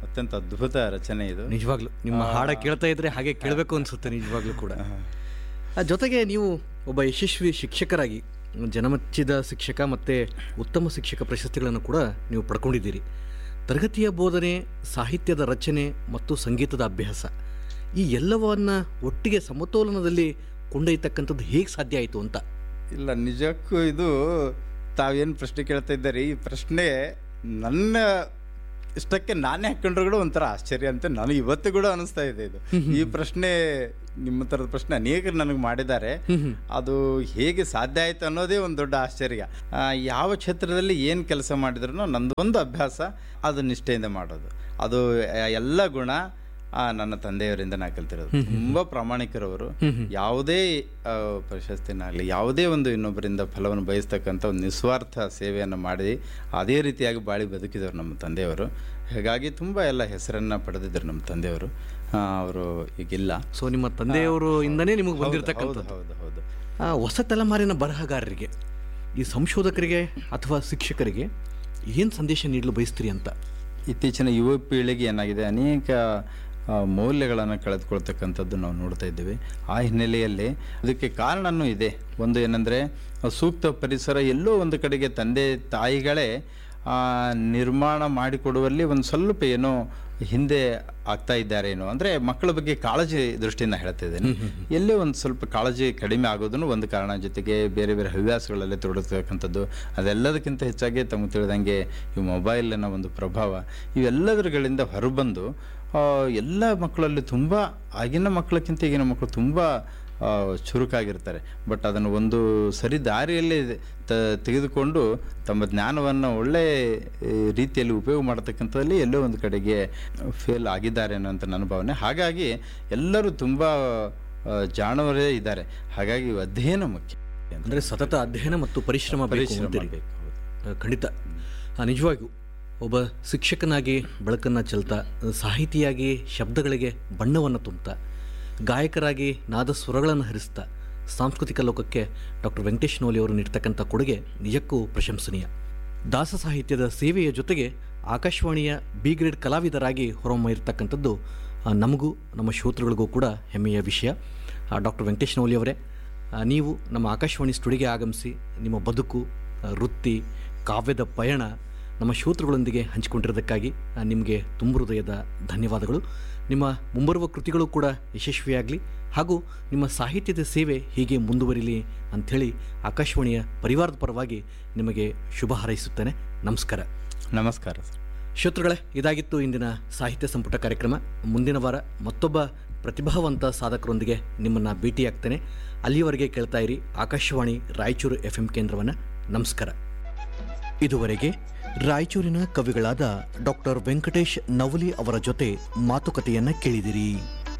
ಅತ್ಯಂತ ಅದ್ಭುತ ರಚನೆ ಇದು ನಿಜವಾಗ್ಲು ನಿಮ್ಮ ಹಾಡ ಕೇಳ್ತಾ ಇದ್ರೆ ಹಾಗೆ ಕೇಳಬೇಕು ಅನ್ಸುತ್ತೆ ನಿಜವಾಗ್ಲೂ ಕೂಡ ಆ, ಜೊತೆಗೆ ನೀವು ಒಬ್ಬ ಯಶಸ್ವಿ ಶಿಕ್ಷಕರಾಗಿ ಜನಮೆಚ್ಚಿದ ಶಿಕ್ಷಕ ಮತ್ತು ಉತ್ತಮ ಶಿಕ್ಷಕ ಪ್ರಶಸ್ತಿಗಳನ್ನು ಕೂಡ ನೀವು ಪಡ್ಕೊಂಡಿದ್ದೀರಿ ತರಗತಿಯ ಬೋಧನೆ ಸಾಹಿತ್ಯದ ರಚನೆ ಮತ್ತು ಸಂಗೀತದ ಅಭ್ಯಾಸ ಈ ಎಲ್ಲವನ್ನ ಒಟ್ಟಿಗೆ ಸಮತೋಲನದಲ್ಲಿ ಕೊಂಡೊಯ್ತಕ್ಕಂಥದ್ದು ಹೇಗೆ ಸಾಧ್ಯ ಆಯಿತು ಅಂತ ಇಲ್ಲ ನಿಜಕ್ಕೂ ಇದು ತಾವೇನು ಪ್ರಶ್ನೆ ಕೇಳ್ತಾ ಇದ್ದಾರೆ ಈ ಪ್ರಶ್ನೆ ನನ್ನ ಇಷ್ಟಕ್ಕೆ ನಾನೇ ಹಾಕೊಂಡ್ರು ಕೂಡ ಒಂಥರ ಆಶ್ಚರ್ಯ ಅಂತ ನನಗೆ ಇವತ್ತು ಕೂಡ ಅನಿಸ್ತಾ ಇದೆ ಇದು ಈ ಪ್ರಶ್ನೆ ನಿಮ್ಮ ಥರದ ಪ್ರಶ್ನೆ ಅನೇಕರು ನನಗೆ ಮಾಡಿದ್ದಾರೆ ಅದು ಹೇಗೆ ಸಾಧ್ಯ ಆಯ್ತು ಅನ್ನೋದೇ ಒಂದು ದೊಡ್ಡ ಆಶ್ಚರ್ಯ ಆ, ಯಾವ ಕ್ಷೇತ್ರದಲ್ಲಿ ಏನು ಕೆಲಸ ಮಾಡಿದ್ರು ನಂದೊಂದು ಅಭ್ಯಾಸ ಅದು ನಿಷ್ಠೆಯಿಂದ ಮಾಡೋದು ಅದು ಆ, ಎಲ್ಲ ಗುಣ ಆ, ನನ್ನ ತಂದೆಯವರಿಂದ ನಾ ಕಲ್ತಿರೋದು ತುಂಬ ಪ್ರಾಮಾಣಿಕರವರು ಯಾವುದೇ ಆ, ಪ್ರಶಸ್ತಿನಾಗಲಿ ಯಾವುದೇ ಒಂದು ಇನ್ನೊಬ್ಬರಿಂದ ಫಲವನ್ನು ಬಯಸ್ತಕ್ಕಂಥ ಒಂದು ನಿಸ್ವಾರ್ಥ ಸೇವೆಯನ್ನು ಮಾಡಿ ಅದೇ ರೀತಿಯಾಗಿ ಬಾಳಿ ಬದುಕಿದವರು ನಮ್ಮ ತಂದೆಯವರು ಹಾಗಾಗಿ ತುಂಬ ಎಲ್ಲ ಹೆಸರನ್ನು ಪಡೆದಿದ್ದರು ನಮ್ಮ ತಂದೆಯವರು ಆ, ಅವರು ಈಗಿಲ್ಲ ಸೊ ನಿಮ್ಮ ತಂದೆಯವರು ಇಂದನೇ ನಿಮಗೆ ಹೌದು ಬಂದಿರತಕ್ಕಂಥದ್ದು ಹೌದು ಹೌದು ಆ, ಹೊಸ ತಲೆಮಾರಿನ ಬರಹಗಾರರಿಗೆ ಈ ಸಂಶೋಧಕರಿಗೆ ಅಥವಾ ಶಿಕ್ಷಕರಿಗೆ ಏನು ಸಂದೇಶ ನೀಡಲು ಬಯಸ್ತೀರಿ ಅಂತ ಇತ್ತೀಚಿನ ಯುವ ಪೀಳಿಗೆ ಏನಾಗಿದೆ ಅನೇಕ ಆ, ಮೌಲ್ಯಗಳನ್ನು ಕಳೆದುಕೊಳ್ತಕ್ಕಂಥದ್ದು ನಾವು ನೋಡ್ತಾ ಇದ್ದೇವೆ ಆ ಹಿನ್ನೆಲೆಯಲ್ಲಿ ಅದಕ್ಕೆ ಕಾರಣನೂ ಇದೆ ಒಂದು ಏನಂದರೆ ಸೂಕ್ತ ಪರಿಸರ ಎಲ್ಲೋ ಒಂದು ಕಡೆಗೆ ತಂದೆ ತಾಯಿಗಳೇ ಆ, ನಿರ್ಮಾಣ ಮಾಡಿಕೊಡುವಲ್ಲಿ ಒಂದು ಸ್ವಲ್ಪ ಏನೋ ಹಿಂದೆ ಆಗ್ತಾ ಇದ್ದಾರೇನೋ ಅಂದರೆ ಮಕ್ಕಳ ಬಗ್ಗೆ ಕಾಳಜಿ ದೃಷ್ಟಿಯಿಂದ ಹೇಳ್ತಾ ಇದ್ದೇನೆ ಎಲ್ಲೇ ಒಂದು ಸ್ವಲ್ಪ ಕಾಳಜಿ ಕಡಿಮೆ ಆಗೋದನ್ನು ಒಂದು ಕಾರಣ ಜೊತೆಗೆ ಬೇರೆ ಬೇರೆ ಹವ್ಯಾಸಗಳಲ್ಲಿ ತೊಡಗತಕ್ಕಂಥದ್ದು ಅದೆಲ್ಲದಕ್ಕಿಂತ ಹೆಚ್ಚಾಗಿ ತಮಗೆ ತಿಳಿದಂಗೆ ಈ ಮೊಬೈಲಿನ ಒಂದು ಪ್ರಭಾವ ಇವೆಲ್ಲದರುಗಳಿಂದ ಹೊರಬಂದು ಆ, ಎಲ್ಲ ಮಕ್ಕಳಲ್ಲಿ ತುಂಬ ಆಗಿನ ಮಕ್ಕಳಕ್ಕಿಂತ ಈಗಿನ ಮಕ್ಕಳು ತುಂಬ ಆ, ಚುರುಕಾಗಿರ್ತಾರೆ ಬಟ್ ಅದನ್ನು ಒಂದು ಸರಿ ದಾರಿಯಲ್ಲಿ ತ ತೆಗೆದುಕೊಂಡು ತಮ್ಮ ಜ್ಞಾನವನ್ನು ಒಳ್ಳೆ ಈ, ರೀತಿಯಲ್ಲಿ ಉಪಯೋಗ ಮಾಡತಕ್ಕಂಥದ್ದಲ್ಲಿ ಎಲ್ಲೋ ಒಂದು ಕಡೆಗೆ ಫೇಲ್ ಆಗಿದ್ದಾರೆ ಅನ್ನೋಂಥ ನನ್ನ ಭಾವನೆ ಹಾಗಾಗಿ ಎಲ್ಲರೂ ತುಂಬ ಆ, ಜಾಣವರೇ ಇದ್ದಾರೆ ಹಾಗಾಗಿ ಅಧ್ಯಯನ ಮುಖ್ಯ ಅಂದರೆ ಸತತ ಅಧ್ಯಯನ ಮತ್ತು ಪರಿಶ್ರಮ ಬೇಕು ಪರಿಶ್ರಮ ಅಂತೀರಿ. ಬೇಕು, ಹೌದು. ಆ, ಖಂಡಿತ ಆ, ನಿಜವಾಗಿಯೂ ಒಬ್ಬ ಶಿಕ್ಷಕನಾಗಿ ಬೆಳಕನ್ನು ಚೆಲ್ತಾ ಸಾಹಿತಿಯಾಗಿ ಶಬ್ದಗಳಿಗೆ ಬಣ್ಣವನ್ನು ತುಂಬುತ್ತಾ ಗಾಯಕರಾಗಿ ನಾದ ಸ್ವರಗಳನ್ನು ಹರಿಸ್ತಾ ಸಾಂಸ್ಕೃತಿಕ ಲೋಕಕ್ಕೆ ಡಾಕ್ಟರ್ ವೆಂಕಟೇಶ್ ನೋಲಿ ಅವರು ನೀಡ್ತಕ್ಕಂಥ ಕೊಡುಗೆ ನಿಜಕ್ಕೂ ಪ್ರಶಂಸನೀಯ ದಾಸ ಸಾಹಿತ್ಯದ ಸೇವೆಯ ಜೊತೆಗೆ ಆಕಾಶವಾಣಿಯ ಬಿ ಗ್ರೇಡ್ ಕಲಾವಿದರಾಗಿ ಹೊರಹೊಮ್ಮಿರ್ತಕ್ಕಂಥದ್ದು ಆ, ನಮಗೂ ನಮ್ಮ ಶ್ರೋತೃಗಳಿಗೂ ಕೂಡ ಹೆಮ್ಮೆಯ ವಿಷಯ ಡಾಕ್ಟರ್ ವೆಂಕಟೇಶ್ ನೌಲಿ ಅವರೇ ಆ, ನೀವು ನಮ್ಮ ಆಕಾಶವಾಣಿ ಸ್ಟುಡಿಯೋಗೆ ಆಗಮಿಸಿ ನಿಮ್ಮ ಬದುಕು ಆ, ವೃತ್ತಿ ಕಾವ್ಯದ ಪಯಣ ನಮ್ಮ ಶ್ರೋತೃಗಳೊಂದಿಗೆ ಹಂಚಿಕೊಂಡಿರೋದಕ್ಕಾಗಿ ಆ, ನಿಮಗೆ ತುಂಬ ಹೃದಯದ ಧನ್ಯವಾದಗಳು ನಿಮ್ಮ ಮುಂಬರುವ ಕೃತಿಗಳು ಕೂಡ ಯಶಸ್ವಿಯಾಗಲಿ ಹಾಗೂ ನಿಮ್ಮ ಸಾಹಿತ್ಯದ ಸೇವೆ ಹೀಗೆ ಮುಂದುವರಿಲಿ ಅಂಥೇಳಿ ಆಕಾಶವಾಣಿಯ ಪರಿವಾರದ ಪರವಾಗಿ ನಿಮಗೆ ಶುಭ ಹಾರೈಸುತ್ತೇನೆ ನಮಸ್ಕಾರ ನಮಸ್ಕಾರ ಸರ್ ಶ್ರೋತೃಗಳೇ ಇದಾಗಿತ್ತು ಇಂದಿನ ಸಾಹಿತ್ಯ ಸಂಪುಟ ಕಾರ್ಯಕ್ರಮ ಮುಂದಿನ ವಾರ ಮತ್ತೊಬ್ಬ ಪ್ರತಿಭಾವಂತ ಸಾಧಕರೊಂದಿಗೆ ನಿಮ್ಮನ್ನು ಭೇಟಿಯಾಗ್ತೇನೆ ಅಲ್ಲಿಯವರೆಗೆ ಕೇಳ್ತಾ ಇರಿ ಆಕಾಶವಾಣಿ ರಾಯಚೂರು ಎಫ್ ಎಂ ಕೇಂದ್ರವನ್ನು ನಮಸ್ಕಾರ ಇದುವರೆಗೆ ರಾಯಚೂರಿನ ಕವಿಗಳಾದ ಡಾಕ್ಟರ್ ವೆಂಕಟೇಶ್ ನವಲಿ ಅವರ ಜೊತೆ ಮಾತುಕತೆಯನ್ನು ಕೇಳಿದಿರಿ